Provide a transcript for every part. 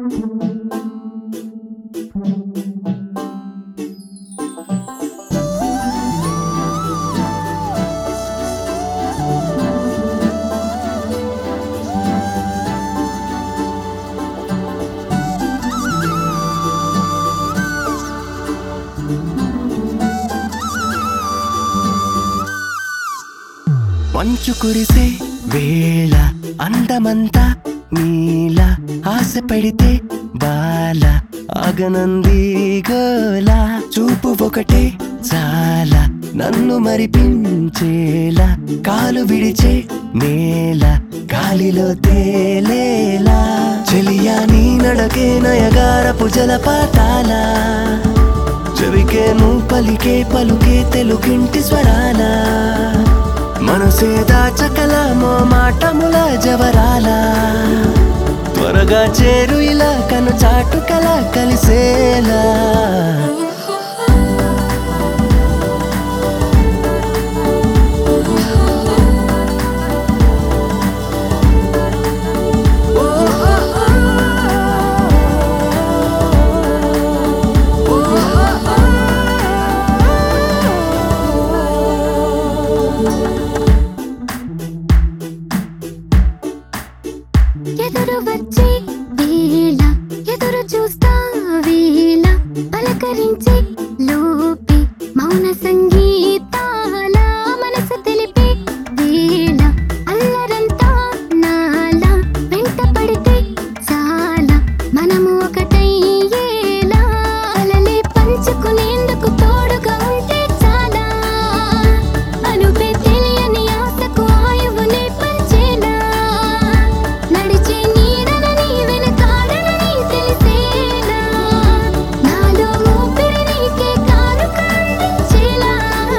మంచు కురిసే వేళ అందమంతా నీల ఆశ పెడితే బాల ఆగనంది గోల చూపు ఒకటే చాలా నన్ను మరిపించేలా కాలు విడిచే నేల గాలిలో తేలేలా చెలియా నీ నడకే నయగారపు జలపాతాల చెవికేను పలికే పలుకే తెలుగింటి స్వరాల మనసే దాచకల మో మాటముల జవరాల త్వరగా చేరు ఇలా కను చాటుకల కలిసేలా ఎదురు వచ్చే వేళ ఎదురు చూస్తా వేళ పలకరించే లోపే మౌన సంగీతాల మనసు తెలిపే వేళ అల్లరంతా నాల వెంట పడితే చాలా మనము ఒకటయ్యేలా అలలే పంచుకునేందుకు తోడుగా ఉంటే చాలా అనుపే తెలియని ఆశకు ఆయువునే పంచేలా నడిచే నీడనని వెనకాడనని తెలిసేలా నాలో ఊపిరి నీకే కానుక అందించేలా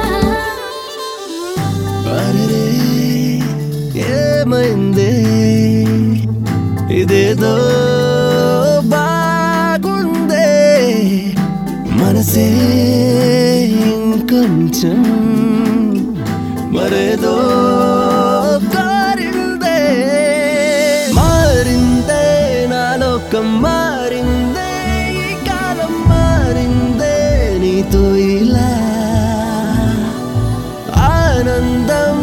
అరెరే, ఏమైందే ఇదేదో బాగుందే మనసే ఇంకొంచెం మరేదో కారిందే మారిందే నా లోకం మారిందే ఈ కాలం మారిందే నీతో ఇలా ఆనందం